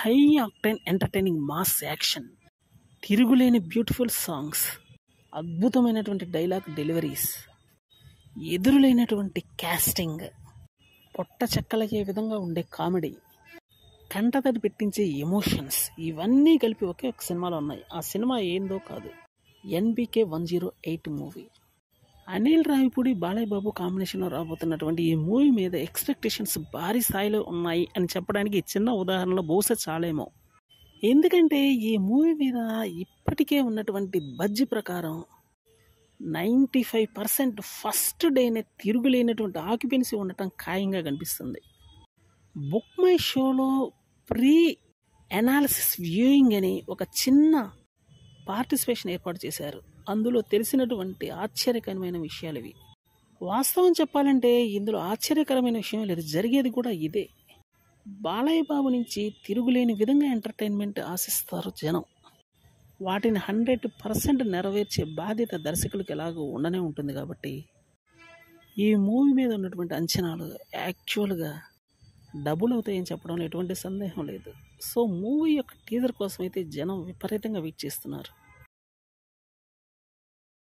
high octane entertaining mass action తిరుగులేని beautiful songs అద్భుతమైనటువంటి dialogue deliveries ఎదురులేనటువంటి క్యాస్టింగ్ పొట్ట చెక్కలయ్యే విధంగా ఉండే కామెడీ కంటతడి పెట్టించే ఎమోషన్స్ ఇవన్నీ కలిపి ఒకే ఒక సినిమాలో ఉన్నాయి ఆ సినిమా ఏందో కాదు NBK one zero eight movie Anil Ravipudi Balayya Babu కాంబినేషన్లో రాబోతున్నటువంటి ఈ మూవీ మీద ఎక్స్పెక్టేషన్స్ భారీ స్థాయిలో ఉన్నాయి అని చెప్పడానికి ఈ చిన్న ఉదాహరణలో బహుశా చాలేమో ఎందుకంటే ఈ మూవీ మీద ఇప్పటికే ఉన్నటువంటి బడ్జి ప్రకారం నైంటీ ఫైవ్ పర్సెంట్ ఫస్ట్ డేనే తిరుగులేనటువంటి ఆక్యుపెన్సీ ఉండటం ఖాయంగా కనిపిస్తుంది బుక్ మై షోలో ప్రీ అనాలిసిస్ వ్యూయింగ్ అని ఒక చిన్న పార్టిసిపేషన్ ఏర్పాటు చేశారు అందులో తెలిసినటువంటి ఆశ్చర్యకరమైన విషయాలు ఇవి వాస్తవం చెప్పాలంటే ఇందులో ఆశ్చర్యకరమైన విషయం లేదు జరిగేది కూడా ఇదే బాలయ్య బాబు నుంచి తిరుగులేని విధంగా ఎంటర్టైన్మెంట్ ఆశిస్తారు జనం వాటిని హండ్రెడ్ పర్సెంట్ నెరవేర్చే బాధ్యత దర్శకులకు ఎలాగో ఉండనే ఉంటుంది కాబట్టి ఈ మూవీ మీద ఉన్నటువంటి అంచనాలు యాక్చువల్గా డబుల్ అవుతాయని చెప్పడంలో ఎటువంటి సందేహం లేదు సో మూవీ యొక్క టీజర్ కోసం అయితే జనం విపరీతంగా వెయిట్ చేస్తున్నారు